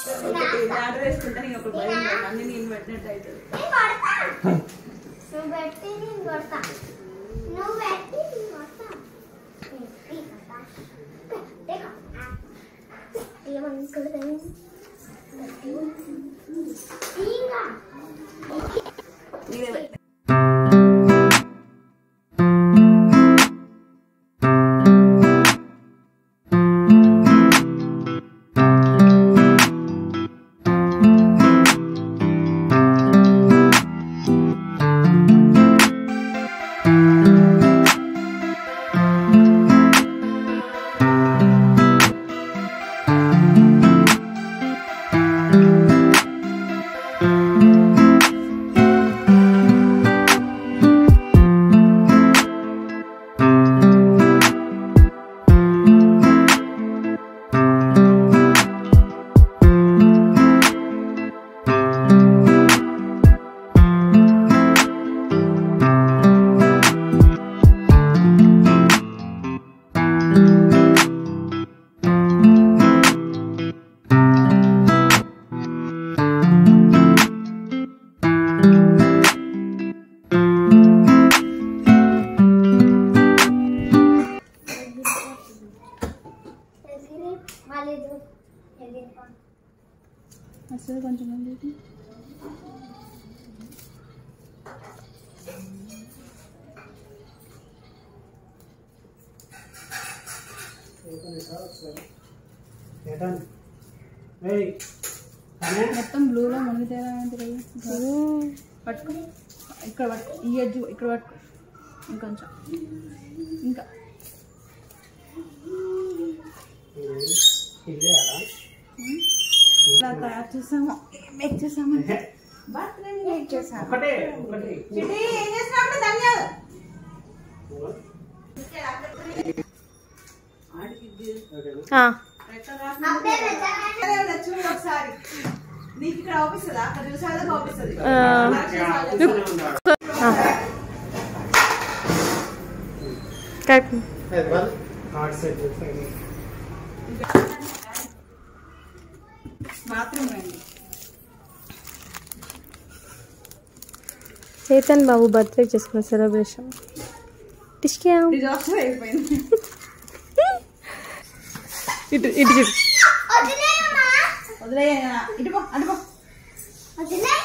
ఒకటి ఆర్డర్ వేసుకుంటే నేను ఒకటి భయం లేదు. అన్ని నేను పెట్టినట్టు అవుతుంది నేను కొడతా నువ్వు పెట్టి నేను కొడతా నువ్వు పెట్టి నేను కొడతా పెట్టి కొడతా పెట్టి కొడతా ఏమనుకుంటుంది ఇంకా నేనే పెట్టిన మళ్ళీ వస్తుంది కొంచెం మంది మొత్తం బ్లూలో మునిగితే పట్టుకో ఇక్కడ పట్టుకో ఈ ఎడ్జ్ ఇక్కడ పట్టుకో ఇంకొంచెం ఇంకా ఇలా తయారు చేసాము మేక్ చేసాము బర్త్డే మేక్ చేసాము ఒకటే ఒకటి చిటి ఏం చేసినావు ధన్యాలు చూడు ఒకసారి నీకు ఇక్కడ అవుపిస్తుందా అక్కడ చూసాక అవుపిస్తుంది కార్డ్ సెట్ బాత్రూమ్ రండి చేతన్ బాబు బర్త్డే చేసుకున్న సెలబ్రేషన్ టిష్క్యా డిజాస్టర్ అయిపోయింది ఇటు ఇటు చూడు వదిలేయమ్మా వదిలే ఇటు పో అటు పో వదిలేయ్